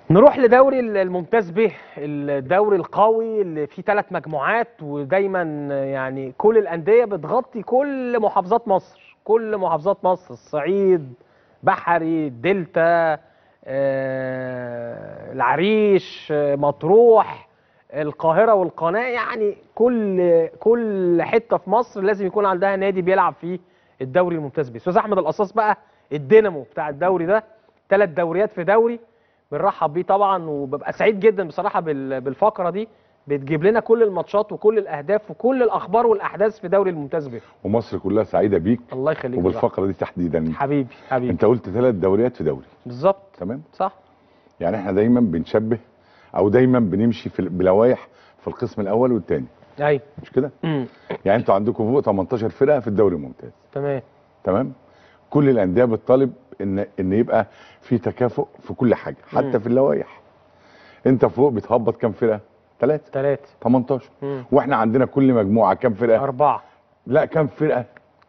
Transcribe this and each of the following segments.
نروح لدوري الممتاز به الدوري القوي اللي فيه ثلاث مجموعات ودايما يعني كل الانديه بتغطي كل محافظات مصر كل محافظات مصر الصعيد بحري الدلتا آه، العريش آه، مطروح القاهره والقناه يعني كل كل حته في مصر لازم يكون عندها نادي بيلعب فيه الدوري الممتاز به استاذ احمد القصاص بقى الدينامو بتاع الدوري ده ثلاث دوريات في دوري بنرحب بيه طبعا وببقى سعيد جدا بصراحه بال- بالفقره دي بتجيب لنا كل الماتشات وكل الاهداف وكل الاخبار والاحداث في دوري الممتاز به ومصر كلها سعيده بيك الله يخليك يا وبالفقره دي تحديدا صاحبي. حبيبي حبيبي انت قلت ثلاث دوريات في دوري بالظبط تمام صح يعني احنا دايما بنشبه او دايما بنمشي في بلوائح في القسم الاول والثاني ايوه مش كده أمم. يعني انتوا عندكم فوق 18 فرقه في الدوري الممتاز تمام تمام كل الانديه بتطالب ان ان يبقى في تكافؤ في كل حاجه حتى مم. في اللوائح انت فوق بتهبط كام فرقه ثلاثه ثلاثة 18 مم. واحنا عندنا كل مجموعه كام فرقه أربعة لا كام فرقه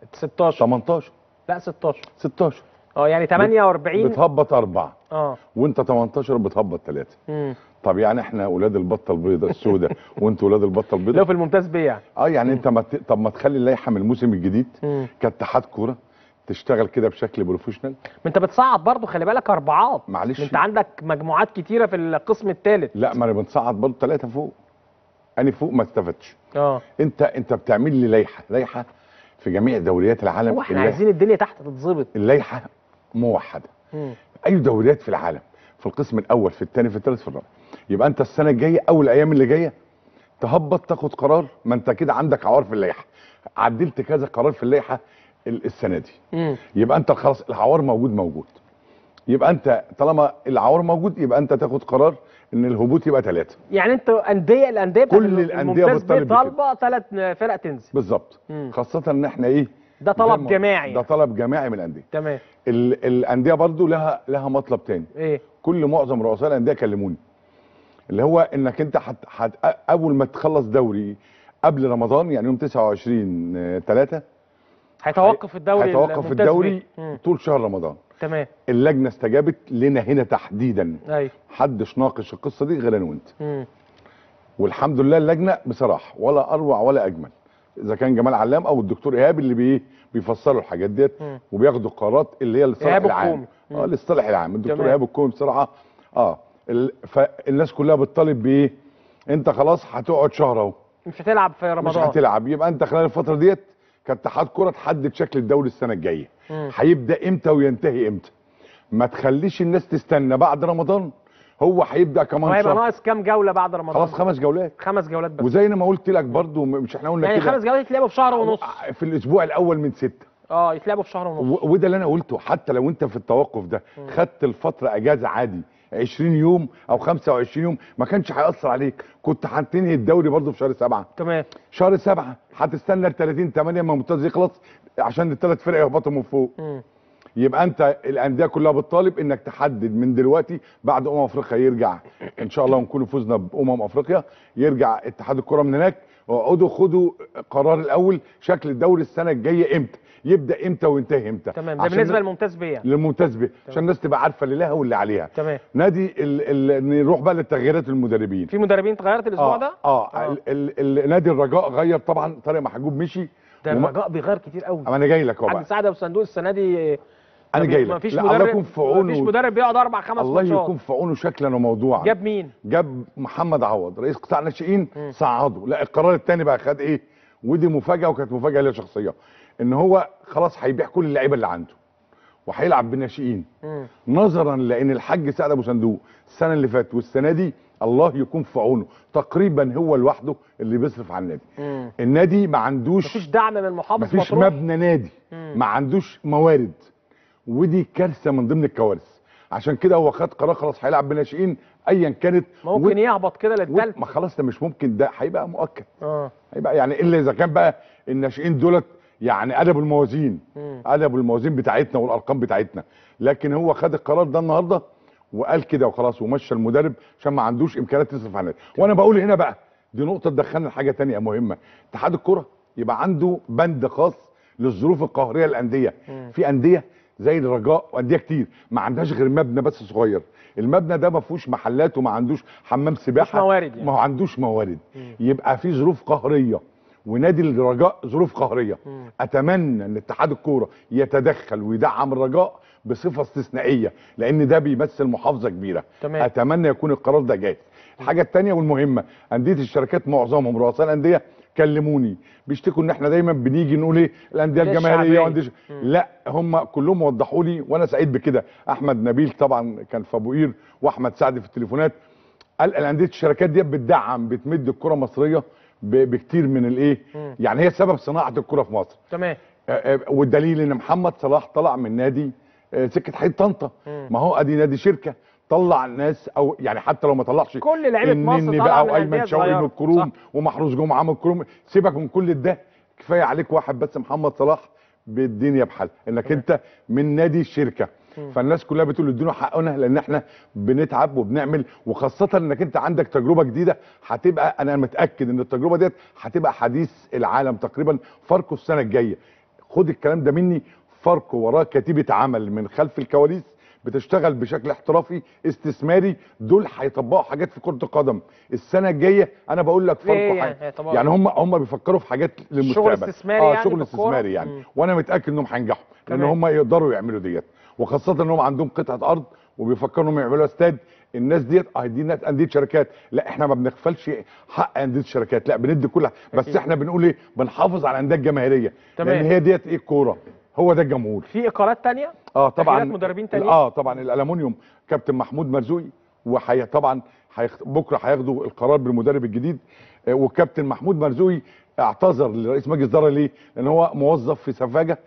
16 18 لا 16 16 اه يعني 48 بتهبط اربعه اه وانت 18 بتهبط ثلاثه امم طب يعني احنا اولاد البطه البيضاء السوداء وانتوا اولاد البطه لو البيضاء في الممتاز بيه يعني اه يعني انت ما ت... طب ما تخلي اللائحه من الموسم الجديد امم كاتحاد كوره تشتغل كده بشكل بروفيشنال ما انت بتصعد برضو خلي بالك اربعات معلش انت عندك مجموعات كتيره في القسم الثالث لا ما انا بنصعد برضه ثلاثه فوق انا فوق ما استفدتش اه انت انت بتعمل لي لائحه لائحه في جميع دوريات العالم هو احنا اللائحة- عايزين الدنيا تحت تتظبط اللائحه موحده مم. اي دوريات في العالم في القسم الاول في الثاني في الثالث في الرابع يبقى انت السنه الجايه او الايام اللي جايه تهبط تاخد قرار ما انت كده عندك عوار في اللائحه عدلت كذا قرار في اللائحه ال- السنه دي مم. يبقى انت خلاص العوار موجود موجود يبقى انت طالما العوار موجود يبقى انت تاخد قرار ان الهبوط يبقى ثلاثه يعني انتوا انديه الانديه بتاعت كل الم- الأندية الممتاز بيه بتطالب بكده. طالبه ثلاث فرق تنزل بالظبط مم. خاصه ان احنا ايه ده زي طلب ما- جماعي ده طلب جماعي من الانديه تمام ال- الانديه برضو لها لها مطلب تاني ايه كل معظم رؤساء الانديه كلموني اللي هو انك انت حت حت اول ما تخلص دوري قبل رمضان يعني يوم 29 3 هيتوقف الدوري هيتوقف الممتاز الدوري بيه. مم. طول شهر رمضان تمام اللجنه استجابت لنا هنا تحديدا ايوه حدش ناقش القصه دي غير انا وانت مم. والحمد لله اللجنه بصراحه ولا اروع ولا اجمل اذا كان جمال علام او الدكتور ايهاب اللي بي بيفسروا الحاجات ديت مم. وبياخدوا قرارات اللي هي للصالح إيهاب العام الكومي. مم. اه للصالح العام الدكتور تمام. ايهاب الكومي بصراحه اه ال... فالناس كلها بتطالب بايه انت خلاص هتقعد شهر اهو مش هتلعب في مش رمضان هتلعب يبقى انت خلال الفتره ديت كاتحاد كره تحدد شكل الدوري السنه الجايه مم. هيبدا امتى وينتهي امتى ما تخليش الناس تستنى بعد رمضان هو هيبدا كمان وهيبقى شهر ناقص كام جوله بعد رمضان خلاص خمس جولات خمس جولات بس وزي ما قلت لك برضو م- مش احنا قلنا يعني كده خمس جولات يتلعبوا في شهر ونص في الاسبوع الاول من ستة اه يتلعبوا في شهر ونص و- وده اللي انا قلته حتى لو انت في التوقف ده خدت الفتره اجازه عادي 20 يوم او 25 يوم ما كانش هيأثر عليك كنت هتنهي الدوري برضو في شهر سبعة تمام شهر سبعة هتستنى ل 30 8 ما الممتاز يخلص عشان الثلاث فرق يهبطوا من فوق مم. يبقى انت الانديه كلها بتطالب انك تحدد من دلوقتي بعد امم افريقيا يرجع ان شاء الله ونكون فزنا بامم افريقيا يرجع اتحاد الكره من هناك اقعدوا خدوا قرار الاول شكل الدوري السنه الجايه امتى يبدا امتى وينتهي امتى تمام ده عشان بالنسبه ن- للممتاز بيه يعني. للممتاز به عشان الناس تبقى عارفه اللي لها واللي عليها تمام نادي ال ال نروح بقى للتغييرات المدربين في مدربين اتغيرت الاسبوع اه ده اه, آه. ال ال ال نادي الرجاء غير طبعا طارق محجوب مشي ده وما- الرجاء بيغير كتير قوي اما انا جاي لك اهو حاج بقى سعد ابو صندوق السنه دي انا ما جاي في- لك ما فيش لا، مدرب الله يكون في عونه ما فيش مدرب بيقعد اربع خمس الله ماتشات يكون في عونه شكلا وموضوعا جاب مين؟ جاب محمد عوض رئيس قطاع الناشئين مم. صعده لا القرار الثاني بقى خد ايه ودي مفاجاه وكانت مفاجاه ليا شخصيه ان هو خلاص هيبيع كل اللعيبه اللي عنده وهيلعب بالناشئين مم. نظرا لان الحاج سعد ابو صندوق السنه اللي فاتت والسنه دي الله يكون في عونه تقريبا هو لوحده اللي بيصرف على النادي مم. النادي ما عندوش مفيش دعم من محافظ مفيش مطروح مبنى نادي مم. ما عندوش موارد ودي كارثه من ضمن الكوارث عشان كده هو خد قرار خلاص هيلعب بناشئين ايا كانت ممكن و- يهبط كده و- للتالت ما خلاص ده مش ممكن ده هيبقى مؤكد اه هيبقى يعني الا اذا كان بقى الناشئين دولت يعني قلبوا الموازين مم. قلبوا الموازين بتاعتنا والارقام بتاعتنا لكن هو خد القرار ده النهارده وقال كده وخلاص ومشى المدرب عشان ما عندوش امكانيات تصرف على النادي وانا بقول هنا بقى دي نقطه تدخلنا لحاجه تانية مهمه اتحاد الكره يبقى عنده بند خاص للظروف القهريه للانديه مم. في انديه زي الرجاء وانديه كتير ما عندهاش غير مبنى بس صغير المبنى ده ما فيهوش محلات وما عندوش حمام سباحه موارد يعني. ما هو عندوش موارد يبقى في ظروف قهريه ونادي الرجاء ظروف قهريه مم. اتمنى ان اتحاد الكوره يتدخل ويدعم الرجاء بصفه استثنائيه لان ده بيمثل محافظه كبيره تمام. اتمنى يكون القرار ده جاي الحاجه الثانيه والمهمه انديه الشركات معظمهم رؤساء الانديه كلموني بيشتكوا ان احنا دايما بنيجي نقول ايه الانديه الأندية الجماهيريه الشعبية. وانديه ش- لا هم كلهم وضحوا لي وانا سعيد بكده احمد نبيل طبعا كان في ابو قير واحمد سعد في التليفونات قال الانديه الشركات دي بتدعم بتمد الكره المصريه ب- بكتير من الايه مم. يعني هي سبب صناعه الكره في مصر تمام آه، آه، والدليل ان محمد صلاح طلع من نادي آه، سكه حديد طنطا مم. ما هو ادي نادي شركه طلع ناس او يعني حتى لو ما طلعش كل لعيبة مصر النني طالعة بقى من وايمن أندية شوقي صغيرة. من الكروم صح. ومحروس جمعه من الكروم سيبك من كل ده كفايه عليك واحد بس محمد صلاح بالدنيا بحال انك انت من نادي الشركه فالناس كلها بتقول ادينا حقنا لان احنا بنتعب وبنعمل وخاصه انك انت عندك تجربه جديده هتبقى انا متاكد ان التجربه ديت هتبقى حديث العالم تقريبا فاركو السنه الجايه خد الكلام ده مني فاركو وراه كتيبه عمل من خلف الكواليس بتشتغل بشكل احترافي استثماري دول هيطبقوا حاجات في كره القدم السنه الجايه انا بقول لك إيه فاركو يعني حاجة. هيطبقوا يعني هم هم بيفكروا في حاجات للمستقبل استثماري اه يعني شغل في الكورة؟ استثماري يعني مم. وانا متاكد انهم هينجحوا لان تمام. هم يقدروا يعملوا ديت وخاصه انهم عندهم قطعه ارض وبيفكروا انهم يعملوا استاد الناس ديت اه دي ناس انديه شركات لا احنا ما بنغفلش حق انديه الشركات لا بندي كل بس أكيد. احنا بنقول ايه بنحافظ على الانديه الجماهيريه تمام. لان هي ديت ايه الكوره هو ده الجمهور في اقالات تانية اه طبعا تغييرات مدربين تانيين؟ اه طبعا الالومنيوم كابتن محمود مرزوقي وحي طبعا هيخ... بكره هياخدوا القرار بالمدرب الجديد آه والكابتن محمود مرزوقي اعتذر لرئيس مجلس الاداره ليه؟ لان هو موظف في سفاجه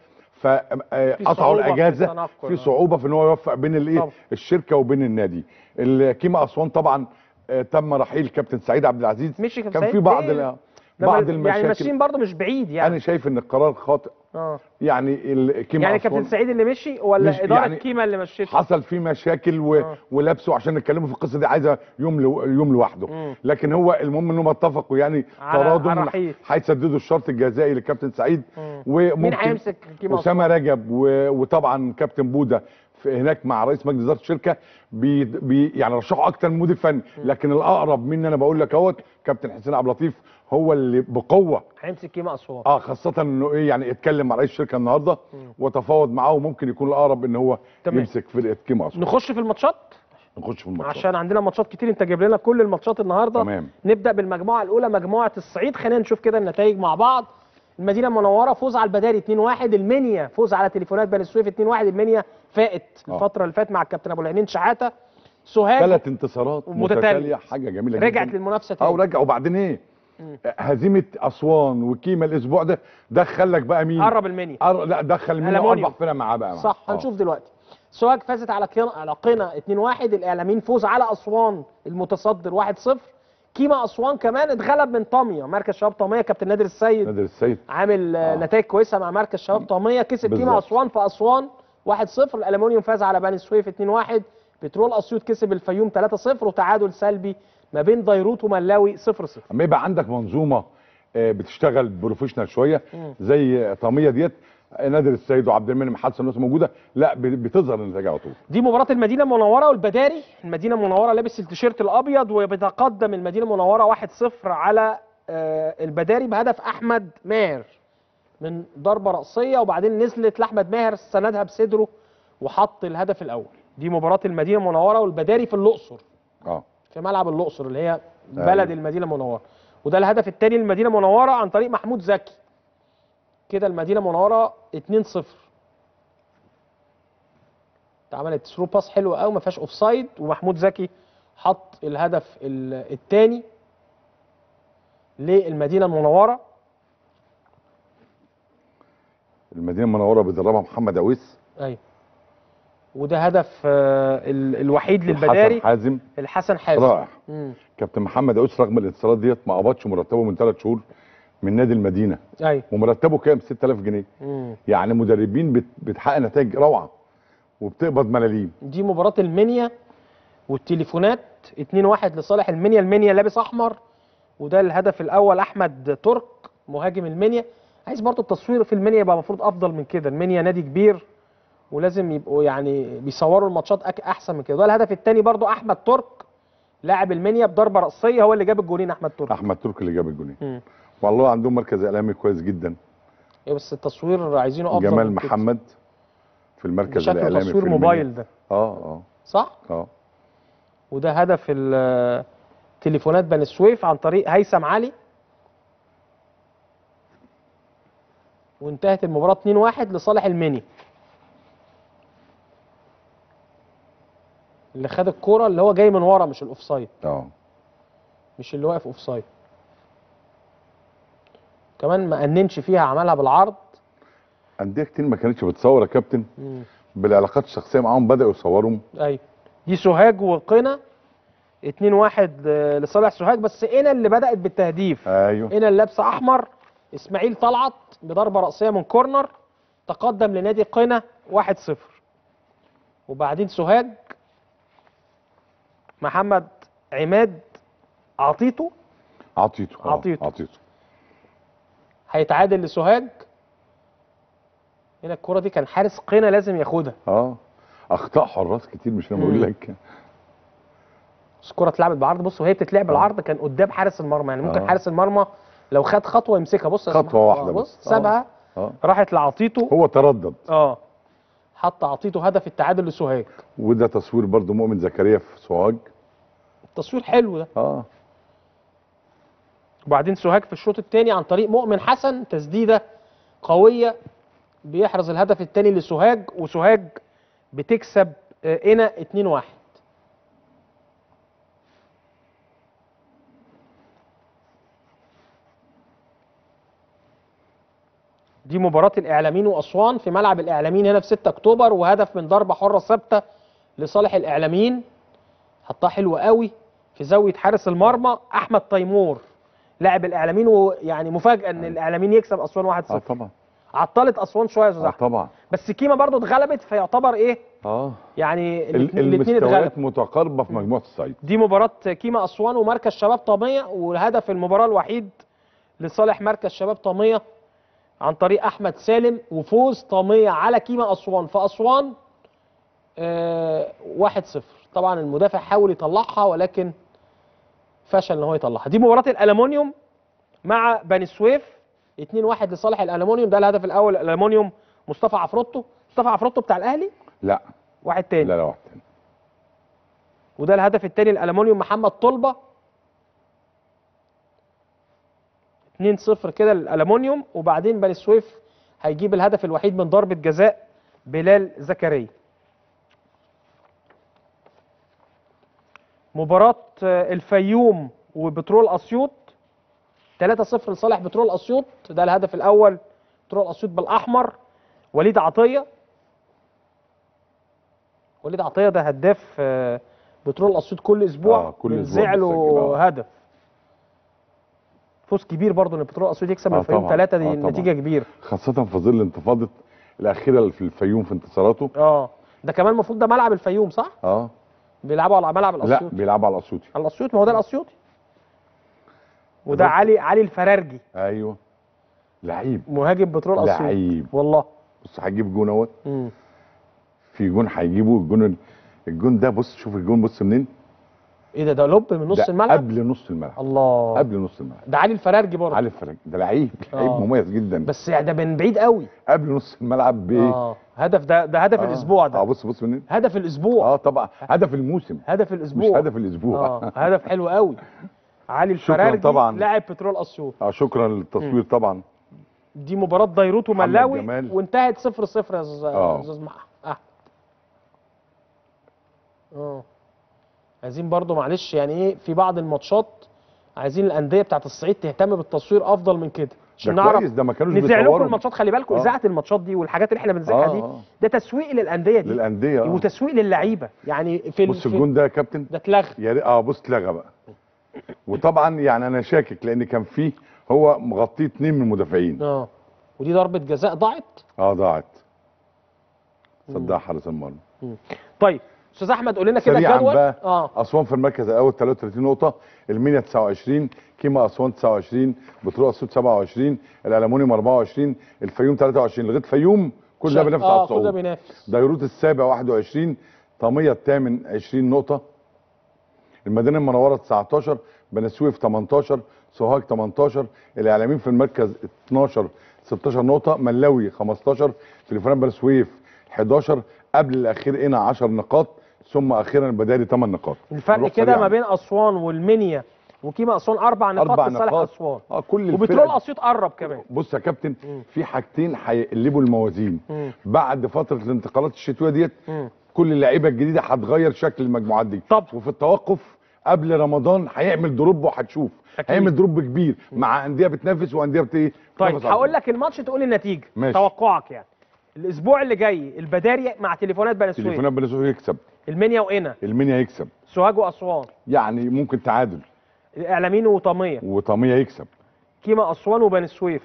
فقطعوا صعوبة في الاجازه التنقل. في صعوبه في ان هو يوفق بين الايه طبعا. الشركه وبين النادي الكيما اسوان طبعا آه تم رحيل كابتن سعيد عبد العزيز مشي كابتن كان سعيد في بعض ليه؟ ال- لما- بعض يعني المشاكل ماشيين برضه مش بعيد يعني انا شايف ان القرار خاطئ اه يعني الكيما يعني أسوان كابتن سعيد اللي مشي ولا مش- اداره يعني كيما اللي مشيته حصل فيه مشاكل و... آه. ولبسه عشان نتكلموا في القصه دي عايزه يوم لو... يوم لوحده مم. لكن هو المهم انهم اتفقوا يعني على- على تراضم الرحيل. هيسددوا الشرط الجزائي للكابتن سعيد مم. وممكن مين هيمسك كيما اسامه رجب و... وطبعا كابتن بوده في هناك مع رئيس مجلس اداره الشركه بي... بي... يعني رشحوا اكتر من مدير فني لكن الاقرب مني انا بقول لك اهوت كابتن حسين عبد اللطيف هو اللي بقوه هيمسك كيما اسوان اه خاصة انه ايه يعني اتكلم مع رئيس الشركة النهارده وتفاوض معاه وممكن يكون الاقرب ان هو تمام. يمسك فرقة كيما اصلا نخش في الماتشات نخش في الماتش عشان عندنا ماتشات كتير انت جايب لنا كل الماتشات النهارده تمام. نبدا بالمجموعه الاولى مجموعه الصعيد خلينا نشوف كده النتائج مع بعض المدينه المنوره فوز على البداري 2-1 المنيا فوز على تليفونات بني سويف 2-1 المنيا فائت آه. الفتره اللي فاتت مع الكابتن ابو العينين شحاته سوهاج ثلاث انتصارات متتالية. متتالية حاجة جميلة رجعت جدا للمنافسه اه تاني ورجع وبعدين ايه هزيمة اسوان وكيما الاسبوع ده دخل لك بقى مين قرب المنيا أر... لا دخل مين ألمونيوم. اربع فرق معاه بقى معاه. صح آه. هنشوف دلوقتي سوهاج فازت على قنا على قنا 2-1 الاعلاميين فوز على اسوان المتصدر 1-0 كيما اسوان كمان اتغلب من طاميه مركز شباب طاميه كابتن نادر السيد نادر السيد عامل آه. آه. نتائج كويسه مع مركز شباب طاميه كسب كيما بالظبط. اسوان في اسوان 1-0 الالومنيوم فاز على بني سويف 2-1 بترول اسيوط كسب الفيوم 3-0 وتعادل سلبي ما بين ديروت وملاوي 0-0 اما يبقى عندك منظومة آه، بتشتغل بروفيشنال شوية زي طامية ديت آه، نادر السيد وعبد المنعم حسن الناس موجودة لا ب- بتظهر النتائج على طول دي مباراة المدينة المنورة والبداري، المدينة المنورة لابس التيشيرت الأبيض وبيتقدم المدينة المنورة 1-0 على آه، البداري بهدف أحمد ماهر من ضربة رأسية وبعدين نزلت لأحمد ماهر سندها بصدره وحط الهدف الأول. دي مباراة المدينة المنورة والبداري في الأقصر اه في ملعب الأقصر اللي هي أيوة. بلد المدينة المنورة. وده الهدف الثاني للمدينة المنورة عن طريق محمود زكي. كده المدينة المنورة 2-0. اتعملت ثرو باس حلوه قوي ما فيهاش اوف سايد ومحمود زكي حط الهدف الثاني للمدينه المنوره المدينة المنورة بيدربها محمد عويس ايوه وده هدف آه، ال- الوحيد للبداري حسن حازم الحسن حازم رائع مم. كابتن محمد عويس رغم الانتصارات ديت ما قبضش مرتبه من ثلاث شهور من نادي المدينه ايوه ومرتبه كام 6000 جنيه مم. يعني مدربين بت- بتحقق نتائج روعه وبتقبض ملاليم دي مباراه المنيا والتليفونات 2-1 لصالح المنيا المنيا لابس احمر وده الهدف الاول احمد ترك مهاجم المنيا عايز برضه التصوير في المنيا يبقى المفروض افضل من كده المنيا نادي كبير ولازم يبقوا يعني بيصوروا الماتشات أك- احسن من كده ده الهدف الثاني برضو احمد ترك لاعب المنيا بضربه راسيه هو اللي جاب الجولين احمد ترك احمد تركي اللي جاب الجولين مم. والله عندهم مركز اعلامي كويس جدا إيه بس التصوير عايزينه افضل جمال من كده. محمد في المركز شكله الاعلامي تصوير في المنيا. موبايل ده اه اه صح اه وده هدف ال- تليفونات بني سويف عن طريق هيثم علي وانتهت المباراة 2-1 لصالح المني اللي خد الكرة اللي هو جاي من ورا مش الاوفسايد اه مش اللي واقف اوفسايد كمان ما أننش فيها عملها بالعرض انديه كتير ما كانتش بتصور يا كابتن مم. بالعلاقات الشخصيه معاهم بداوا يصورهم ايوه دي سوهاج وقنا 2-1 آه، لصالح سوهاج بس قنا اللي بدأت بالتهديف ايوه هنا اللبسه احمر اسماعيل طلعت بضربه راسيه من كورنر تقدم لنادي قنا 1-0 وبعدين سوهاج محمد عماد عطيته عطيته آه، عطيته. عطيته هيتعادل لسوهاج هنا الكرة دي كان حارس قنا لازم ياخدها اه اخطاء حراس كتير مش انا بقول مم. لك بس الكرة اتلعبت بالعرض بص وهي بتتلعب بالعرض كان قدام حارس المرمى يعني ممكن آه. حارس المرمى لو خد خطوه يمسكها بص يا خطوة سماح. واحدة آه، بس. بص سابها اه راحت لعطيته هو تردد اه حط عطيته هدف التعادل لسوهاج وده تصوير برضو مؤمن زكريا في سوهاج التصوير حلو ده اه وبعدين سوهاج في الشوط الثاني عن طريق مؤمن حسن تسديده قويه بيحرز الهدف الثاني لسوهاج وسوهاج بتكسب آه، قنا 2-1 دي مباراة الإعلاميين وأسوان في ملعب الإعلاميين هنا في 6 أكتوبر وهدف من ضربة حرة ثابتة لصالح الإعلاميين حطها حلو قوي في زاوية حارس المرمى أحمد تيمور لاعب الإعلاميين ويعني مفاجأة إن الإعلاميين يكسب أسوان 1-0 اه طبعا عطلت أسوان شوية يا أستاذ اه أحمد طبعا بس كيما برضو اتغلبت فيعتبر إيه اه يعني ال- الاثنين اتغلبوا المستويات متقاربه في مجموعه الصعيد دي مباراة كيما أسوان ومركز شباب طامية وهدف المباراة الوحيد لصالح مركز شباب طامية عن طريق أحمد سالم وفوز طامية على كيما أسوان في أسوان آه واحد صفر طبعا المدافع حاول يطلعها ولكن فشل ان هو يطلعها دي مباراة الألمونيوم مع بني سويف 2-1 لصالح الألمونيوم ده الهدف الأول الألمونيوم مصطفى عفروتو مصطفى عفروتو بتاع الأهلي لا واحد تاني لا لا واحد تاني وده الهدف الثاني الالومنيوم محمد طلبه 2-0 كده للالومنيوم وبعدين بني سويف هيجيب الهدف الوحيد من ضربه جزاء بلال زكريا مباراة آه، الفيوم وبترول اسيوط 3-0 لصالح بترول اسيوط ده الهدف الاول بترول اسيوط بالاحمر وليد عطيه وليد عطيه ده هداف آه، بترول اسيوط كل اسبوع آه، كل أسبوع بنزع له بيسجل، آه. هدف فوز كبير برضه ان بترول اسيوط يكسب آه، الفيوم طبعاً. ثلاثه دي آه، طبعاً. نتيجه كبيره خاصه في ظل الانتفاضه الاخيره اللي في الفيوم في انتصاراته اه ده كمان المفروض ده ملعب الفيوم صح؟ اه بيلعبوا على ملعب لا الاسيوطي بيلعبوا على الاسيوطي على الاسيوطي ما هو ده الاسيوطي وده بالظبط. علي علي الفرارجي ايوه لعيب مهاجم بترول اسيوط لعيب والله بص هيجيب جون اهوت مم. في جون هيجيبه الجون الجون ده بص شوف الجون بص منين ايه ده ده لب من نص ده الملعب قبل نص الملعب الله قبل نص الملعب ده علي الفرارجي برضه علي فرج ده لعيب لعيب آه. مميز جدا بس يعني ده من بعيد قوي قبل نص الملعب بايه اه هدف ده ده هدف آه. الاسبوع اه ده بص بص منين هدف الاسبوع اه طبعا هدف الموسم هدف مش الاسبوع هدف الاسبوع اه هدف حلو قوي علي شكراً الفرارجي طبعاً. لاعب بترول اسيوط اه شكرا للتصوير طبعا دي مباراة ديروت محمد وملاوي جمال. وانتهت 0 0 يا استاذ آه. يا استاذ مح- احمد اه عايزين برضو معلش يعني ايه في بعض الماتشات عايزين الانديه بتاعت الصعيد تهتم بالتصوير افضل من كده عشان ده نعرف كويس ده ما كانوش نذيع لكم بيصوروا الماتشات خلي بالكم آه. اذاعه الماتشات دي والحاجات اللي احنا بنذيعها آه، دي آه. ده تسويق للانديه دي للانديه آه. وتسويق للعيبه يعني في ال- بص في- الجون ده يا كابتن ده اتلغى يا ريت اه بص اتلغى بقى وطبعا يعني انا شاكك لان كان فيه هو مغطيه اتنين من المدافعين اه ودي ضربه جزاء ضاعت اه ضاعت صدها حارس المرمى طيب استاذ احمد قول لنا كده سريعا الجدول بقى اه اسوان في المركز الاول 33 نقطه المنيا 29 كيما اسوان 29 بترول اسيوط 27 الالمونيوم 24 الفيوم 23 لغايه الفيوم كل ده بينافس على اه كل ده الصعود بينافس ديروت السابع 21 طاميه الثامن 20 نقطه المدينه المنوره 19 بني سويف 18 سوهاج 18 الاعلاميين في المركز 12 16 نقطه ملاوي 15 تليفونات بني سويف 11 قبل الاخير هنا 10 نقاط ثم اخيرا البداري 8 نقاط الفرق نروح كده سريعاً. ما بين اسوان والمنيا وكيما اسوان اربع نقاط اربع لصالح نقاط اسوان اه كل وبترول الفرق اسيوط قرب كمان بص يا كابتن مم. في حاجتين هيقلبوا الموازين مم. بعد فتره الانتقالات الشتويه ديت مم. كل اللعيبه الجديده هتغير شكل المجموعات دي طب. وفي التوقف قبل رمضان هيعمل دروب وهتشوف أكيد. هيعمل دروب كبير مع انديه بتنافس وانديه بت ايه طيب بتنافس على هقول البطولة. لك الماتش تقول لي النتيجه ماشي. توقعك يعني الاسبوع اللي جاي البداري مع تليفونات بني سويف تليفونات بني سويف يكسب المنيا وقنا المنيا يكسب سوهاج واسوان يعني ممكن تعادل الاعلاميين وطاميه وطاميه يكسب كيما اسوان وبني سويف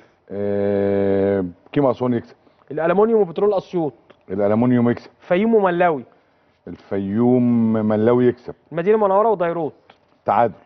آه كيما اسوان يكسب الالومنيوم وبترول اسيوط الالومنيوم يكسب فيوم وملاوي الفيوم ملاوي يكسب المدينه المنوره وديروت تعادل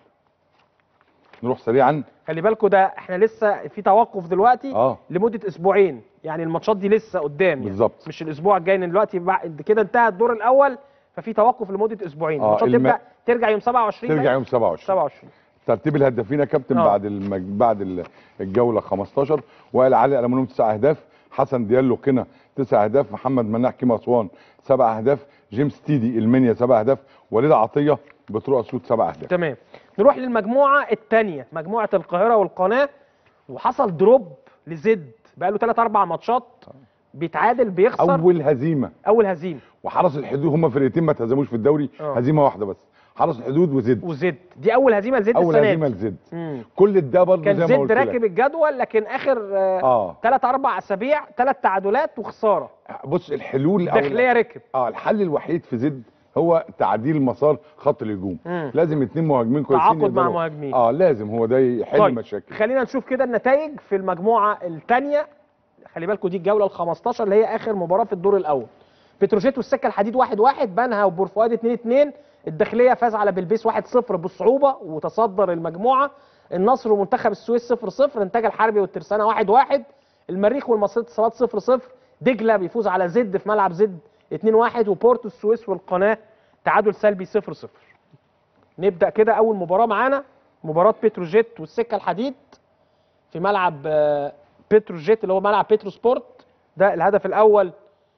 نروح سريعا خلي بالكوا ده احنا لسه في توقف دلوقتي اه لمده اسبوعين يعني الماتشات دي لسه قدام يعني بالظبط. مش الاسبوع الجاي لان دلوقتي بعد كده انتهى الدور الاول ففي توقف لمده اسبوعين آه، الماتشات الم- تبدا ترجع يوم 27 ترجع يوم 27 27 ترتيب الهدافين يا كابتن آه. بعد المج... بعد ال- الجوله 15 وائل علي الومنيوم تسع اهداف حسن ديالو قنا تسع اهداف محمد مناع كيما اسوان سبع اهداف جيمس تيدي المنيا سبع اهداف وليد عطيه بتروح اسيوط سبع اهداف تمام نروح للمجموعه الثانيه مجموعه القاهره والقناه وحصل دروب لزد بقى له 3 4 ماتشات بيتعادل بيخسر اول, اول هزيمه أول هزيمه وحرس الحدود هم فرقتين ما اتهزموش في الدوري آه. هزيمه واحده بس حرس الحدود وزد وزد دي اول هزيمه لزد اول السنه هزيمه دي لزد مم. كل ده برضه كان زي ما زد قلت لك راكب الجدول لكن اخر اه ثلاث اربع اسابيع ثلاث تعادلات وخساره بص الحلول أو- داخليه ركب اه الحل الوحيد في زد هو تعديل مسار خط الهجوم مم. لازم اتنين مهاجمين كويسين تعاقد مع يقدروا- مهاجمين. اه لازم هو ده يحل طيب مشاكل خلينا نشوف كده النتائج في المجموعه الثانيه خلي بالكم دي الجوله ال 15 اللي هي اخر مباراه في الدور الاول بتروجيت والسكه الحديد 1 1 بنها وبورفؤاد 2 2 الداخليه فاز على بلبيس 1 0 بصعوبه وتصدر المجموعه النصر ومنتخب السويس 0 0 انتاج الحربي والترسانه 1 1 المريخ والمصرية اتصالات 0 0 دجله بيفوز على زد في ملعب زد 2 1 وبورتو السويس والقناه تعادل سلبي 0 0 نبدا كده اول مباراه معانا مباراه بتروجيت والسكه الحديد في ملعب آه، بتروجيت اللي هو ملعب بترو سبورت ده الهدف الاول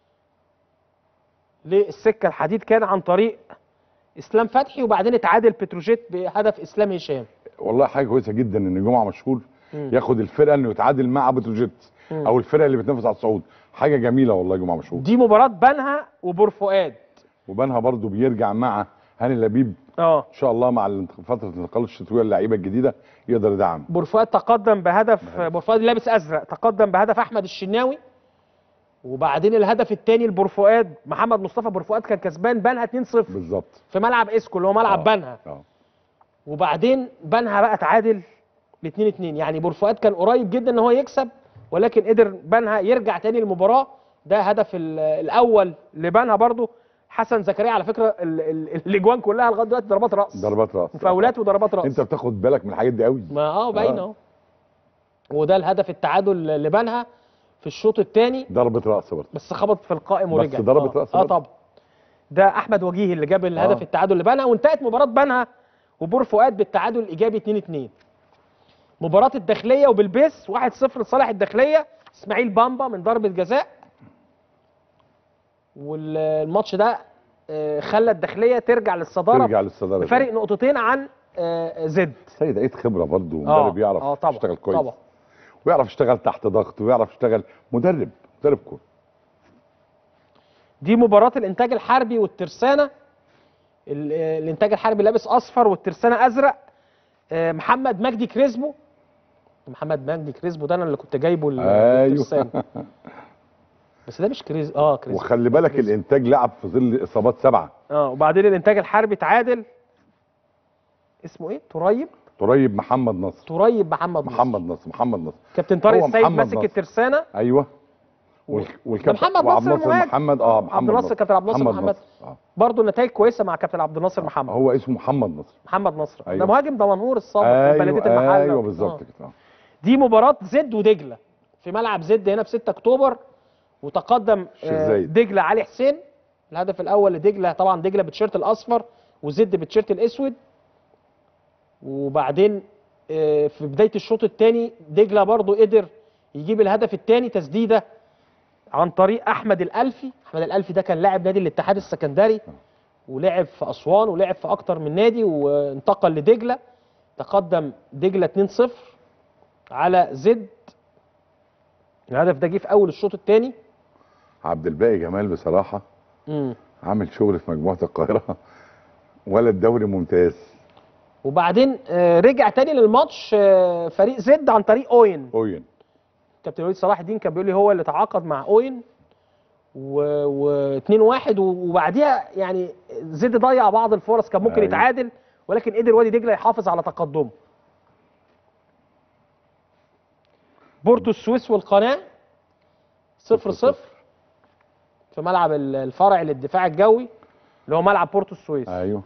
للسكه الحديد كان عن طريق اسلام فتحي وبعدين اتعادل بتروجيت بهدف اسلام هشام والله حاجه كويسه جدا ان جمعه مشهور مم. ياخد الفرقه انه يتعادل مع بتروجيت مم. او الفرقه اللي بتنافس على الصعود حاجه جميله والله جمعه مشهور دي مباراه بنها وبورفؤاد وبنها برضو بيرجع مع هاني لبيب اه ان شاء الله مع الانت- فتره الانتقال الشتويه اللعيبه الجديده يقدر يدعم بورفؤاد تقدم بهدف بورفؤاد لابس ازرق تقدم بهدف احمد الشناوي وبعدين الهدف الثاني لبورفؤاد محمد مصطفى بورفؤاد كان كسبان بنها 2-0 بالظبط في ملعب اسكو اللي هو ملعب آه. بنها اه وبعدين بنها بقى تعادل ل 2 2 يعني بورفؤاد كان قريب جدا ان هو يكسب ولكن قدر بنها يرجع تاني المباراه ده هدف ال- الاول لبنها برضو حسن زكريا على فكره ال- ال- الاجوان كلها لغايه دلوقتي ضربات راس ضربات راس فاولات وضربات راس انت بتاخد بالك من الحاجات دي قوي ما اه باين آه. اهو وده الهدف التعادل لبنها في الشوط الثاني ضربه راس برضه بس خبط في القائم ورجع بس ضربة اه, رأس آه برضه. طبعا ده احمد وجيه اللي جاب الهدف آه. التعادل لبنها وانتهت مباراه بنها وبور فؤاد بالتعادل الايجابي 2 2 مباراه الداخليه وبالبيس 1 0 لصالح الداخليه اسماعيل بامبا من ضربه جزاء والماتش ده آه، خلى الداخليه ترجع للصداره ترجع للصداره بفارق نقطتين عن آه، زد سيد عيد خبره برضه اه مدرب يعرف اه طبعا يشتغل كويس طبعا ويعرف يشتغل تحت ضغط ويعرف يشتغل مدرب مدرب كوره دي مباراة الإنتاج الحربي والترسانة ال- آه، الإنتاج الحربي لابس أصفر والترسانة أزرق آه، محمد مجدي كريزمو محمد مجدي كريزمو ده أنا اللي كنت جايبه ال- للترسانة. ايوه بس ده مش كريز اه كريزمو وخلي بالك كريزمو. الانتاج لعب في ظل اصابات سبعه اه وبعدين الإنتاج الحربي تعادل اسمه إيه؟ تريب قريب محمد نصر تريب محمد نصر. محمد نصر محمد نصر كابتن طارق هو السيد محمد ماسك نصر. الترسانة ايوه و- وال- ده والكابتن محمد وعبد نصر الناصر المهاجم. محمد اه محمد عبد الناصر كابتن عبد الناصر محمد آه. برضه النتائج كويسة مع كابتن عبد الناصر محمد هو اسمه محمد نصر محمد نصر ده أيوه. مهاجم دمنهور السابق في بلدية ايوه المحلة ايوه آه. بالظبط كده آه. دي مباراة زد ودجلة في ملعب زد هنا في 6 اكتوبر وتقدم الشيخ آه، زايد. دجله علي حسين الهدف الاول لدجله طبعا دجله بالتيشيرت الاصفر وزد بالتيشيرت الاسود وبعدين آه، في بدايه الشوط الثاني دجله برضو قدر يجيب الهدف الثاني تسديده عن طريق احمد الالفي احمد الالفي ده كان لاعب نادي الاتحاد السكندري ولعب في اسوان ولعب في اكتر من نادي وانتقل لدجله تقدم دجله 2-0 على زد الهدف ده جه في اول الشوط الثاني عبد الباقي جمال بصراحه امم عامل شغل في مجموعه القاهره ولا الدوري ممتاز وبعدين آه، رجع تاني للماتش آه، فريق زد عن طريق اوين اوين كابتن وليد صلاح الدين كان بيقول لي هو اللي تعاقد مع اوين و, و 2 1 وبعديها يعني زد ضيع بعض الفرص كان ممكن أيوة. يتعادل ولكن قدر وادي دجله يحافظ على تقدمه بورتو السويس والقناه 0 0 في ملعب ال- الفرع للدفاع الجوي اللي هو ملعب بورتو السويس ايوه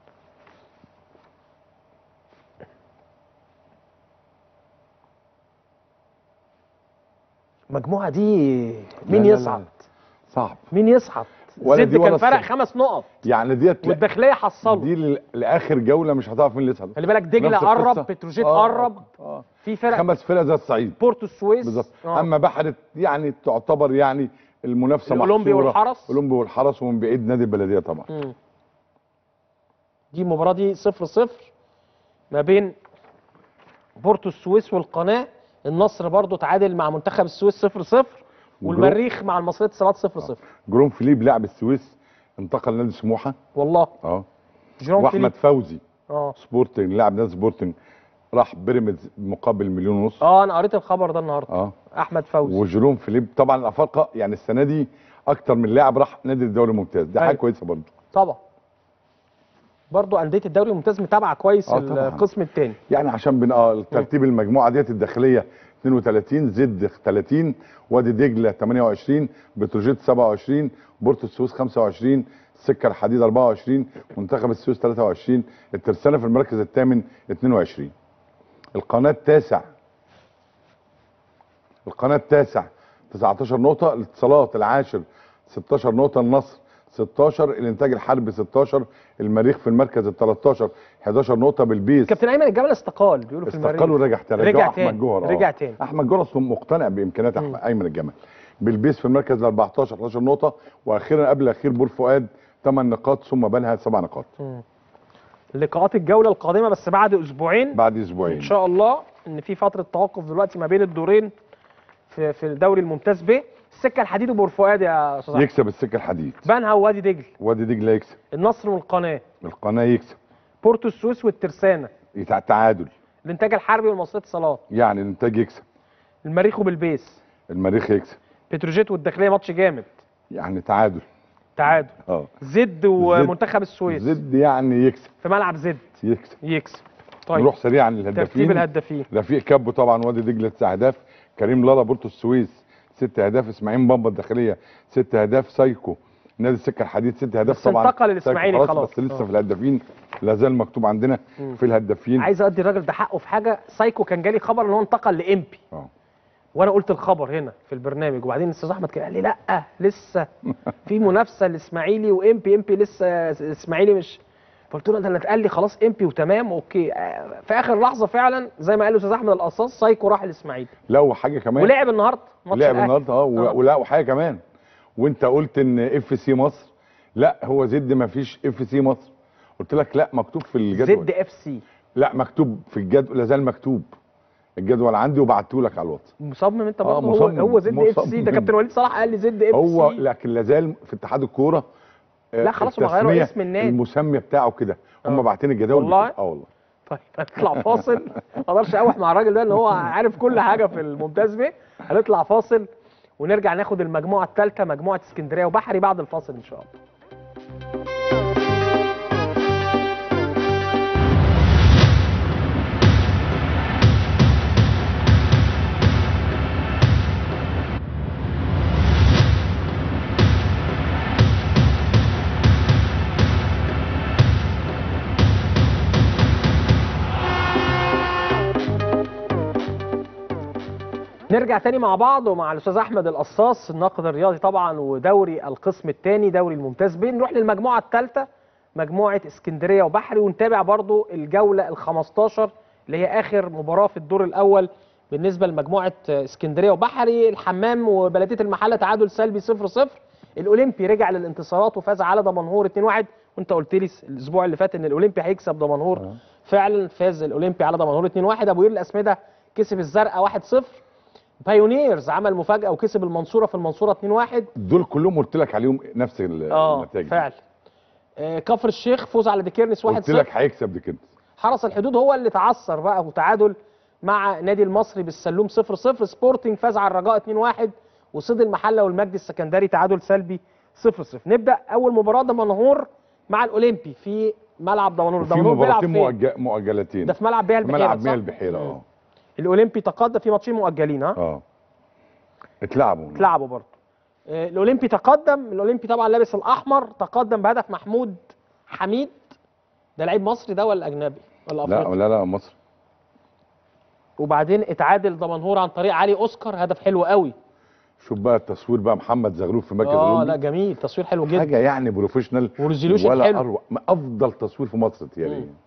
المجموعه دي لا، مين لا، لا. يصعد صعب مين يصعد ولا زد دي ولا كان فرق الصعب. خمس نقط يعني ديت والداخليه حصلوا دي ل- لاخر جوله مش هتعرف مين اللي يصعد خلي بالك دجله نفس قرب القصة. بتروجيت آه، قرب آه. في فرق خمس فرق زي الصعيد بورتو السويس بالظبط آه. اما بحرت يعني تعتبر يعني المنافسه الأولمبي محصورة. والحرس. الاولمبي والحرس ومن بعيد نادي البلديه طبعا مم. دي المباراه دي 0 0 ما بين بورتو السويس والقناه النصر برضو تعادل مع منتخب السويس 0 0 والمريخ مع المصرية اتصالات 0 0 جروم فيليب لاعب السويس انتقل لنادي سموحه والله اه جيرون واحمد فيليب فوزي اه سبورتنج لاعب نادي سبورتنج راح بيراميدز مقابل مليون ونص اه انا قريت الخبر ده النهارده اه احمد فوزي وجيروم فيليب طبعا الافارقه يعني السنه دي اكتر من لاعب راح نادي الدوري الممتاز دي حاجه أيوة. كويسه برضه طبعا برضو انديه الدوري الممتاز متابعه كويس آه، طبعاً. القسم الثاني يعني عشان بن اه ترتيب المجموعه ديت الداخليه 32 زد 30 وادي دجله 28 بتروجيت 27 بورتو السويس 25 السكه الحديد 24 منتخب السويس 23 الترسانه في المركز الثامن 22 القناه التاسع القناه التاسع 19 نقطه الاتصالات العاشر 16 نقطه النصر 16 الانتاج الحربي 16 المريخ في المركز ال 13 11 نقطه بالبيس كابتن ايمن الجبل استقال بيقولوا في المريخ استقال ورجع تاني رجع رجع تاني. احمد جوهر آه. رجع تاني. احمد جوهر اصلا مقتنع بامكانيات احمد ايمن الجمل بالبيس في المركز ال 14 11 نقطه واخيرا قبل الاخير بور فؤاد 8 نقاط ثم بنها 7 نقاط لقاءات الجوله القادمه بس بعد اسبوعين بعد اسبوعين ان شاء الله ان في فتره توقف دلوقتي ما بين الدورين في في الدوري الممتاز ب السكه الحديد وبور فؤاد يا استاذ أحمد. يكسب السكه الحديد بنها ووادي دجل وادي دجله يكسب النصر والقناه القناه يكسب بورتو السويس والترسانه يتع- تعادل الانتاج الحربي والمصرية اتصالات يعني الانتاج يكسب المريخ وبالبيس المريخ يكسب بتروجيت والداخليه ماتش جامد يعني تعادل تعادل اه زد ومنتخب السويس زد يعني يكسب في ملعب زد يكسب يكسب طيب نروح سريعا ترتيب للهدافين الهدافين رفيق كابو طبعا وادي دجله تسع اهداف كريم لالا بورتو السويس ست اهداف اسماعيل بامبا الداخليه ست اهداف سايكو نادي السكه الحديد ست اهداف بس طبعا انتقل سايكو الإسماعيلي خلاص. بس لسه آه. في الهدافين لا زال مكتوب عندنا في الهدافين عايز ادي الراجل ده حقه في حاجه سايكو كان جالي خبر ان هو انتقل لامبي اه وانا قلت الخبر هنا في البرنامج وبعدين الاستاذ احمد كان قال لي لا لسه في منافسه الاسماعيلي وامبي امبي لسه الاسماعيلي مش فقلت له ده اللي اتقال لي خلاص امبي وتمام اوكي آه، في اخر لحظه فعلا زي ما قال الاستاذ احمد القصاص سايكو راح الاسماعيلي لا وحاجه كمان ولعب النهارده ماتش لعب الأهلي. النهارده اه و- آه. ولا وحاجه كمان وانت قلت ان اف سي مصر لا هو زد ما فيش اف سي مصر قلت لك لا مكتوب في الجدول زد اف سي لا مكتوب في الجدول لا زال مكتوب الجدول عندي وبعته لك على الواتس مصمم انت آه، برضه هو مصمم، هو زد اف سي ده مصمم. كابتن وليد صلاح قال لي زد اف هو سي لكن لا زال في اتحاد الكوره آه، لا، خلاص هم غيروا التسمية اسم النادي. المسمى بتاعه كده هم آه. باعتين الجداول والله؟ بتاع- اه والله طيب هنطلع فاصل ما اقدرش اقوح مع الراجل ده ان هو عارف كل حاجه في الممتاز بيه هنطلع فاصل ونرجع ناخد المجموعه الثالثه مجموعه اسكندريه وبحري بعد الفاصل ان شاء الله نرجع تاني مع بعض ومع الاستاذ احمد القصاص الناقد الرياضي طبعا ودوري القسم الثاني دوري الممتاز بيه نروح للمجموعه الثالثه مجموعه اسكندريه وبحري ونتابع برضو الجوله ال 15 اللي هي اخر مباراه في الدور الاول بالنسبه لمجموعه اسكندريه وبحري الحمام وبلديه المحله تعادل سلبي 0 0 الاولمبي رجع للانتصارات وفاز على دمنهور 2 1 وانت قلت لي الاسبوع اللي فات ان الاولمبي هيكسب دمنهور آه. فعلا فاز الاولمبي على دمنهور 2 1 ابو قير الاسمده كسب الزرقاء 1 0 بايونيرز عمل مفاجاه وكسب المنصوره في المنصوره 2 1 دول كلهم قلت لك عليهم نفس ال- اه النتائج فعلا آه، كفر الشيخ فوز على ديكيرنس 1 قلت 0 لك هيكسب دي كده حرس الحدود هو اللي تعثر بقى وتعادل مع نادي المصري بالسلوم 0 0 سبورتنج فاز على الرجاء 2 1 وصيد المحله والمجد السكندري تعادل سلبي 0 0 نبدا اول مباراه دمنهور مع الاولمبي في ملعب دمنهور وفي دمنهور بيلعب مباراتين فين؟ مؤج- مؤجلتين ده في ملعب بيها في البحيره ملعب صح؟ مياه البحيره اه الاولمبي تقدم في ماتشين مؤجلين ها اه اتلعبوا اتلعبوا برضه آه، الاولمبي تقدم الاولمبي طبعا لابس الاحمر تقدم بهدف محمود حميد ده لعيب مصري ده ولا اجنبي ولا افريقي لا لا لا مصر وبعدين اتعادل دمنهور عن طريق علي اوسكار هدف حلو قوي شوف بقى التصوير بقى محمد زغلول في مركز اه لا الاولمبي جميل تصوير حلو جدا حاجه يعني بروفيشنال وريزوليوشن ولا حلو. اروع ما افضل تصوير في مصر تيالي مم.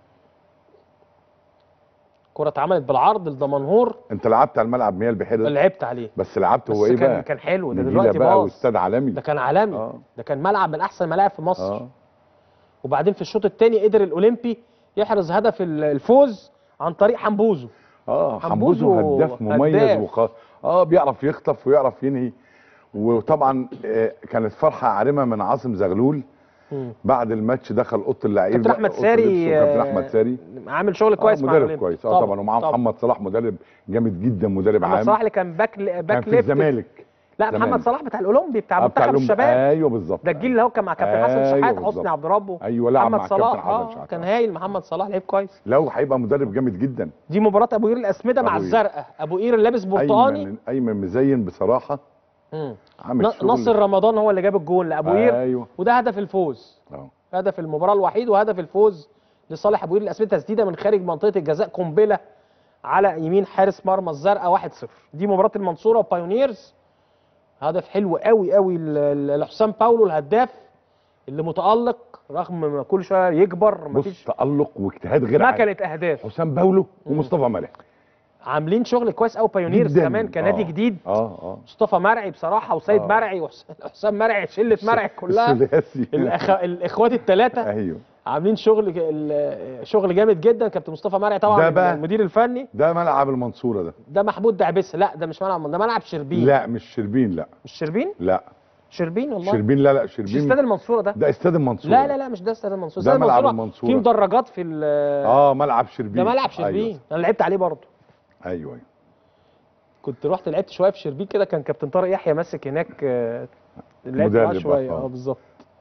كرة اتعملت بالعرض لدمنهور انت لعبت على الملعب مياه البحيره لعبت عليه بس لعبت بس هو ايه كان بقى كان حلو ده نجيلة دلوقتي بقى باظ واستاد عالمي ده كان عالمي اه ده كان ملعب من احسن الملاعب في مصر اه وبعدين في الشوط الثاني قدر الاولمبي يحرز هدف ال- الفوز عن طريق حمبوزو اه حمبوزو حمبوزو هداف مميز هداف. وخ... اه بيعرف يخطف ويعرف ينهي وطبعا آه كانت فرحه عارمه من عاصم زغلول مم. بعد الماتش دخل اوضه اللعيبه كابتن احمد أوضة ساري اللبس وكابتن آه، احمد ساري عامل شغل كويس آه مع مدرب الأولمبي. كويس اه طبعا ومعاه محمد صلاح مدرب جامد جدا مدرب محمد عام صلاح اللي كان باك ل- كان باك في ليفت الزمالك لا زمان. محمد صلاح بتاع الاولمبي بتاع آه، منتخب الأولمبي. الشباب ايوه بالظبط ده الجيل اللي هو كان مع كابتن حسن أيوة شحات بالظبط. حسني عبد ربه ايوه لعب محمد مع كابتن صلاح حسن اه شحات كان آه. هايل محمد صلاح لعيب كويس لو هيبقى مدرب جامد جدا دي مباراه ابو قير الاسمده مع أبو قير. الزرقاء ابو قير اللي لابس برتقاني ايمن ايمن مزين بصراحه مم. عامل ن- شغل ناصر رمضان هو اللي جاب الجون لابو قير ايوه وده هدف الفوز اه هدف المباراه الوحيد وهدف الفوز لصالح ابو قير الاسمده تسديده من خارج منطقه الجزاء قنبله على يمين حارس مرمى الزرقاء 1-0 دي مباراه المنصوره وبايونيرز هدف حلو قوي قوي ل- ل- لحسام باولو الهداف اللي متالق رغم ما كل شويه يكبر بص مفيش تالق واجتهاد غير عادي مكنه اهداف حسام باولو ومصطفى مرعي عاملين شغل كويس قوي بايونيرز جداً. كمان كنادي آه. جديد اه اه مصطفى مرعي بصراحه وسيد آه. مرعي وحسام مرعي شله مرعي كلها الثلاثي الأخ... الاخوات الثلاثه ايوه عاملين شغل ج- ال- شغل جامد جدا كابتن مصطفى مرعي طبعا ده بقى- المدير الفني ده ملعب المنصوره ده ده محمود دعبسه لا ده مش ملعب ده ملعب شربين لا مش شربين لا مش شربين لا شربين والله شربين لا لا مش استاد شربين المنصوره ده ده استاد المنصوره لا لا لا مش ده استاد المنصوره ده استاد ملعب المنصوره المنصورة. فيه مدرجات في ال- اه ملعب شربين ده ملعب شربين ايوه انا لعبت عليه برضه ايوه, أيوة. كنت رحت لعبت شويه في شربين كده كان كابتن طارق يحيى ماسك هناك آه، لعبت معاه مدرب شويه آه. اه بالظبط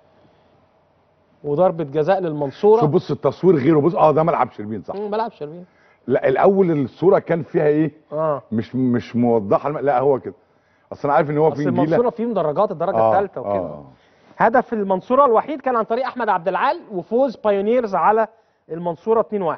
وضربه جزاء للمنصوره شوف بص التصوير غيره بص اه ده ملعب شربين صح مم، ملعب شربين لا الاول الصوره كان فيها ايه اه مش مش موضحه الم- لا هو كده اصل انا عارف ان هو اصل في نجيله المنصوره فيه مدرجات الدرجه الثالثه وكده آه. هدف المنصوره الوحيد كان عن طريق احمد عبد العال وفوز بايونيرز على المنصوره 2-1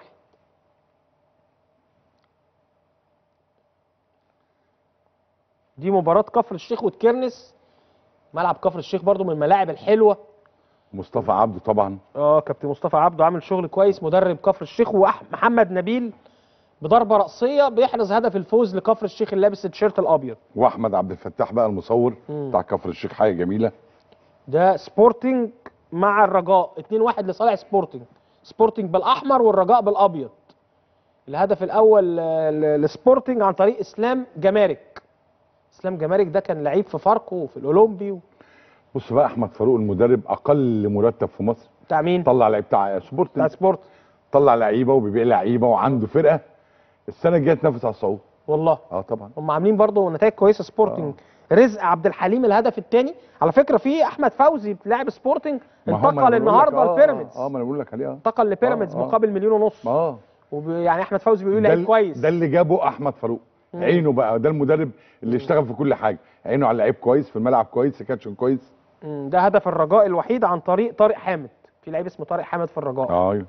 دي مباراه كفر الشيخ وتكرنس ملعب كفر الشيخ برضو من الملاعب الحلوه مصطفى عبده طبعا اه كابتن مصطفى عبده عامل شغل كويس مدرب كفر الشيخ ومحمد نبيل بضربه راسيه بيحرز هدف الفوز لكفر الشيخ اللي لابس التيشيرت الابيض واحمد عبد الفتاح بقى المصور مم. بتاع كفر الشيخ حاجه جميله ده سبورتنج مع الرجاء 2-1 لصالح سبورتنج سبورتنج بالاحمر والرجاء بالابيض الهدف الاول آه، ل- لسبورتنج عن طريق اسلام جمارك اسلام جمارك ده كان لعيب في فاركو وفي الاولمبي و- بص بقى احمد فاروق المدرب اقل مرتب في مصر بتاع مين طلع لعيب بتاع بتاع سبورت سبورت طلع لعيبه وبيبيع لعيبه وعنده فرقه السنه الجايه تنافس على الصعود والله اه طبعا هم عاملين برضه نتائج كويسه سبورتنج رزق عبد الحليم الهدف الثاني على فكره في احمد فوزي لاعب سبورتنج ما هو ما أنا انتقل بقول لك، النهارده آه، لبيراميدز اه ما انا بقول لك عليه اه انتقل لبيراميدز آه، آه. مقابل مليون ونص اه وب... يعني احمد فوزي بيقول ده, لعيب ال- كويس ده اللي جابه احمد فاروق مم. عينه بقى ده المدرب اللي اشتغل في كل حاجه عينه على لعيب كويس في الملعب كويس كاتشن كويس مم، ده هدف الرجاء الوحيد عن طريق طارق حامد في لعيب اسمه طارق حامد في الرجاء اه ايوه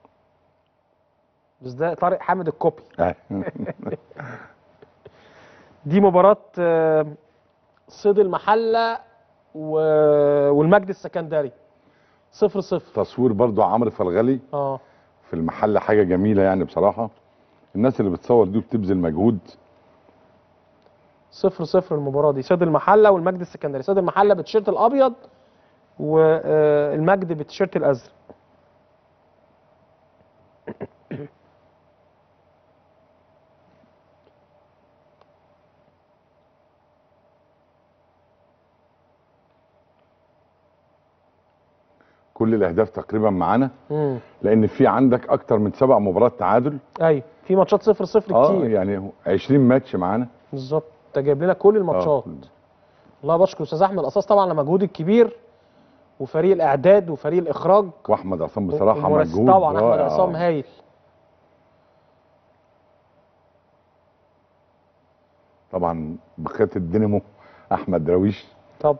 بس ده طارق حامد الكوبي آه. دي مباراه آه، صيد المحله و- والمجد السكندري صفر صفر تصوير برضو عمرو فرغلي اه في المحل حاجه جميله يعني بصراحه الناس اللي بتصور دي بتبذل مجهود صفر صفر المباراة دي صيد المحلة والمجد السكندري صيد المحلة بالتيشيرت الأبيض والمجد بالتيشيرت الأزرق كل الاهداف تقريبا معانا مم. لان في عندك اكتر من سبع مباريات تعادل أيوة في ماتشات صفر صفر اه كتير يعني 20 ماتش معانا بالظبط أنت جايب لنا كل الماتشات الله بشكر أستاذ أحمد قصاص طبعا على مجهود الكبير وفريق الإعداد وفريق الإخراج واحمد عصام بصراحه والمراسل مجهود طبعا أحمد رائع. عصام هايل طبعا بخيت الدينامو احمد دراويش طب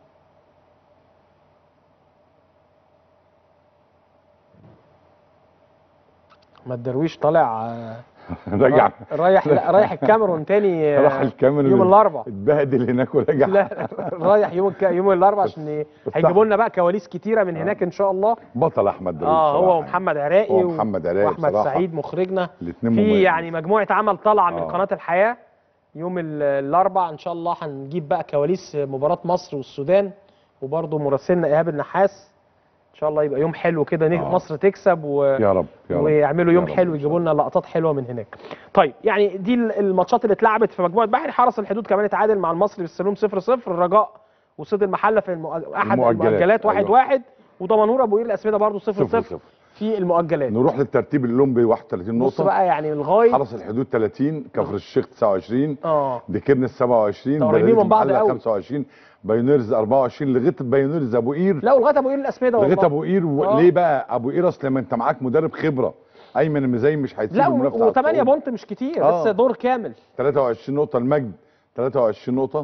احمد درويش طالع آه، رجع رايح لا رايح الكاميرون تاني آه، راح الكاميرون يوم الاربعاء اتبهدل هناك ورجع لا رايح يوم الك... يوم الاربعاء عشان ي- هيجيبوا لنا بقى كواليس كتيره من هناك ان شاء الله بطل احمد دراويش اه هو بصراحة. ومحمد عراقي هو و- محمد عراقي واحمد بصراحة. سعيد مخرجنا الاتنين في مميزين. يعني مجموعه عمل طالعه من آه. قناه الحياه يوم ال- الاربعاء ان شاء الله هنجيب بقى كواليس مباراه مصر والسودان وبرضه مراسلنا ايهاب النحاس ان شاء الله يبقى يوم حلو كده ن- آه. مصر تكسب و... يا رب يا رب ويعملوا يا يوم رب حلو إن شاء يجيبوا لنا لقطات حلوه من هناك. طيب يعني دي ال- الماتشات اللي اتلعبت في مجموعه بحري حرس الحدود كمان اتعادل مع المصري بالسلوم 0 0 الرجاء وصيد المحله في المؤ... احد المؤجلات، المؤجلات 1 أيوة. 1 ودمنهور ابو قير الاسمده برضه 0 صفر 0 صفر. في المؤجلات. نروح للترتيب الاولمبي 31 بص نقطه بقى يعني لغايه حرس الحدود 30 كفر الشيخ 29 اه ديكيرنس 27 ده قريبين بلدية من بعض المحلة قوي. 25 بايونيرز 24 لغايه بايونيرز ابو قير لا ولغايه ابو قير الاسمده لغايه والله ابو قير و... آه. ليه بقى ابو قير اصل لما انت معاك مدرب خبره ايمن المزين مش هيسيب لا المنافسه على و8 الصعود. بونت مش كتير آه. لسه دور كامل 23 نقطه المجد 23 نقطه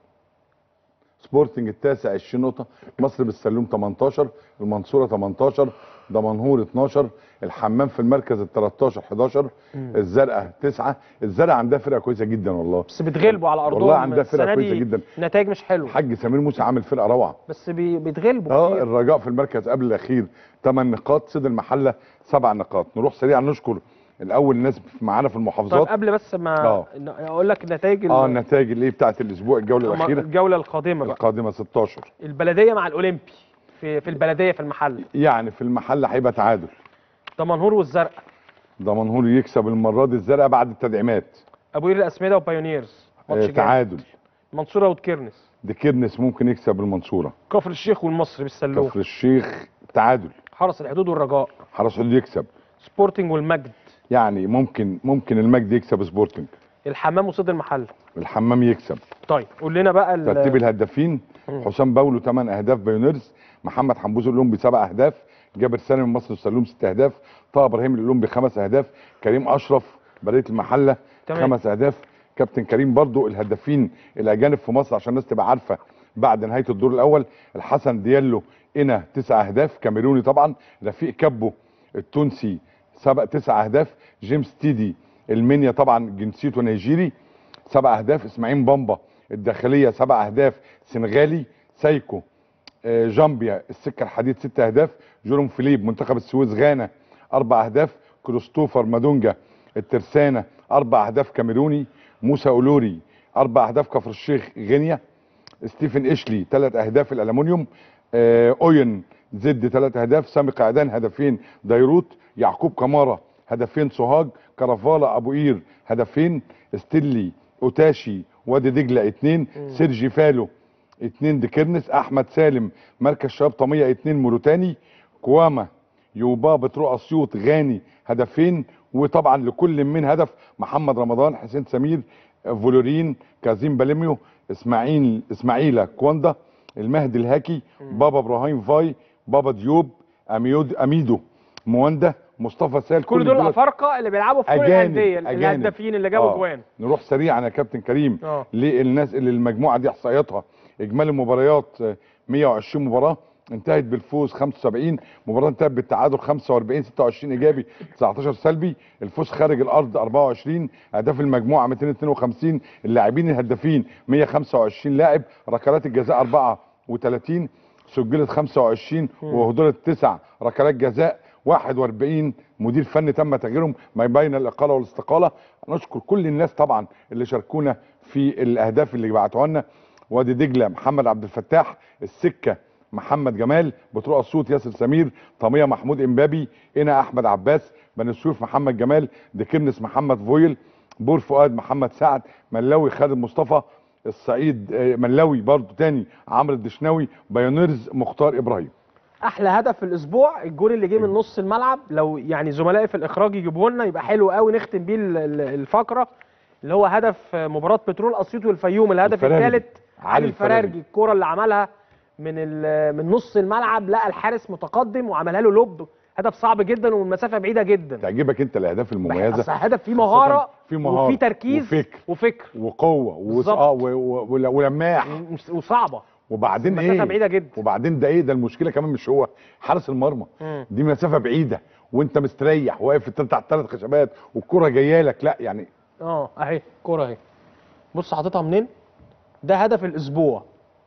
سبورتنج التاسع 20 نقطه مصر بالسلوم 18 المنصوره 18 دمنهور 12 الحمام في المركز ال 13 11 الزرقاء 9 الزرقاء عندها فرقه كويسه جدا والله بس بتغلبوا على ارضهم والله عندها فرقة السنة كويسة دي جدا. نتائج مش حلوه الحاج سمير موسى عامل فرقه روعه بس بي... بيتغلبوا اه كتير الرجاء في المركز قبل الاخير 8 نقاط سيد المحله 7 نقاط نروح سريعا نشكر الاول ناس معانا في طيب المحافظات قبل بس ما آه. ن- اقول لك النتائج اه ال- النتائج اللي هي بتاعت الاسبوع الجوله الم- الاخيره الجوله القادمه بقى القادمه 16 البلديه مع الاولمبي في في البلديه في المحل يعني في المحل هيبقى تعادل دمنهور والزرقاء دمنهور يكسب المره دي الزرقاء بعد التدعيمات ابو قير الاسمده وبايونيرز ماتش آه جامد. تعادل منصوره وتكرنس ديكيرنس ممكن يكسب المنصوره كفر الشيخ والمصري بالسلوم كفر الشيخ تعادل حرس الحدود والرجاء حرس حدود يكسب سبورتنج والمجد يعني ممكن ممكن المجد يكسب سبورتنج الحمام وصيد المحل الحمام يكسب طيب قول لنا بقى ال- ترتيب الهدافين حسام باولو 8 اهداف بايونيرز محمد حمبوز الاولمبي 7 اهداف جابر سالم من مصر السلوم 6 اهداف طه ابراهيم الاولمبي 5 اهداف كريم اشرف بلديه المحله تمام. 5 اهداف كابتن كريم برضو الهدافين الاجانب في مصر عشان الناس تبقى عارفه بعد نهايه الدور الاول الحسن ديالو انا 9 اهداف كاميروني طبعا رفيق كبو التونسي سبق 9 اهداف جيمس تيدي المنيا طبعا جنسيته نيجيري سبع اهداف اسماعيل بامبا الداخليه سبع اهداف سنغالي سايكو آه، جامبيا السكه الحديد ست اهداف جيروم فيليب منتخب السويس غانا اربع اهداف كريستوفر مادونجا الترسانه اربع اهداف كاميروني موسى اولوري اربع اهداف كفر الشيخ غينيا ستيفن اشلي ثلاث اهداف الالومنيوم آه، اوين زد ثلاث اهداف سامي قعدان هدفين ديروت يعقوب كمارة هدفين سوهاج كرفاله ابو قير هدفين ستيلي اوتاشي وادي دجله اثنين سيرجي فالو اثنين ديكيرنس احمد سالم مركز شباب طميه اثنين موريتاني كواما يوبا بترو اسيوط غاني هدفين وطبعا لكل من هدف محمد رمضان حسين سمير فولورين كازيم باليميو اسماعيل اسماعيلا كواندا المهدي الهاكي بابا ابراهيم فاي بابا ديوب اميود اميدو مواندا مصطفى سال كل دول الافارقه اللي بيلعبوا في كل الانديه أجانب. الهدافين اللي جابوا آه. جوان نروح سريعا يا كابتن كريم اه للناس اللي المجموعه دي احصائياتها اجمالي المباريات آه، 120 مباراه انتهت بالفوز 75 مباراه انتهت بالتعادل 45 26 ايجابي 19 سلبي الفوز خارج الارض 24 اهداف المجموعه 252 اللاعبين الهدافين 125 لاعب ركلات الجزاء 34 سجلت 25 وهدرت 9 ركلات جزاء 41 مدير فني تم تغييرهم ما بين الاقاله والاستقاله نشكر كل الناس طبعا اللي شاركونا في الاهداف اللي بعتوها لنا وادي دجله محمد عبد الفتاح السكه محمد جمال بتروق الصوت ياسر سمير طميه محمود امبابي هنا احمد عباس بني سويف محمد جمال دكنس محمد فويل بور فؤاد محمد سعد ملاوي خالد مصطفى الصعيد آه، ملاوي برضو تاني عمرو الدشناوي بايونيرز مختار ابراهيم احلى هدف في الاسبوع الجول اللي جه من نص الملعب لو يعني زملائي في الاخراج يجيبوه لنا يبقى حلو قوي نختم بيه ال- ال- الفقره اللي هو هدف مباراه بترول اسيوط والفيوم الهدف الفرارجي. الثالث علي علي الفرارجي. الفرارجي الكره اللي عملها من ال- من نص الملعب لقى الحارس متقدم وعملها له لوب هدف صعب جدا ومن مسافه بعيده جدا تعجبك انت الاهداف أصل المميزه هدف فيه مهاره في مهارة وفي تركيز وفكر. وفكر وقوه وس- بالظبط. اه و- و- ول- ولماح وصعبه وبعدين مسافه ايه بعيده جدا وبعدين ده ايه ده المشكله كمان مش هو حارس المرمى مم. دي مسافه بعيده وانت مستريح واقف انت تحت ثلاث خشبات والكره جايه لك لا يعني اه اهي كرة اهي بص حاططها منين ده هدف الاسبوع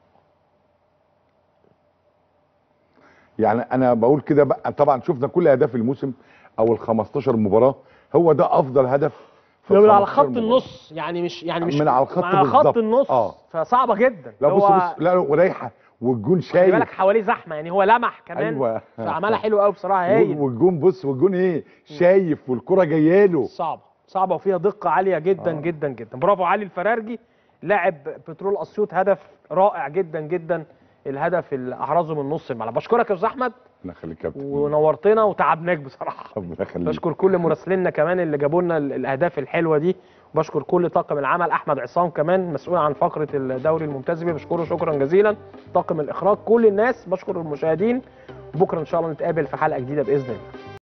يعني انا بقول كده بقى طبعا شفنا كل اهداف الموسم او ال 15 مباراه هو ده افضل هدف في ال لو على 15 خط مباراة. النص يعني مش يعني مش من على الخط على خط بالظبط. النص آه. فصعبه جدا لا بص هو بص لا لا، ورايحه والجون خلي شايف بالك حواليه زحمه يعني هو لمح كمان أيوة. فعملها حلو قوي بصراحه هايل والجون بص والجون ايه شايف والكره جايه له صعبه صعبه وفيها دقه عاليه جدا آه. جدا جدا برافو علي الفرارجي لاعب بترول اسيوط هدف رائع جدا جدا الهدف اللي احرزه من نص الملعب بشكرك يا استاذ احمد ربنا يخليك يا كابتن ونورتنا وتعبناك بصراحه ربنا يخليك بشكر كل مراسليننا كمان اللي جابوا لنا ال- الاهداف الحلوه دي وبشكر كل طاقم العمل احمد عصام كمان مسؤول عن فقره الدوري الممتاز بيه بشكره شكرا جزيلا طاقم الاخراج كل الناس بشكر المشاهدين بكره ان شاء الله نتقابل في حلقه جديده باذن الله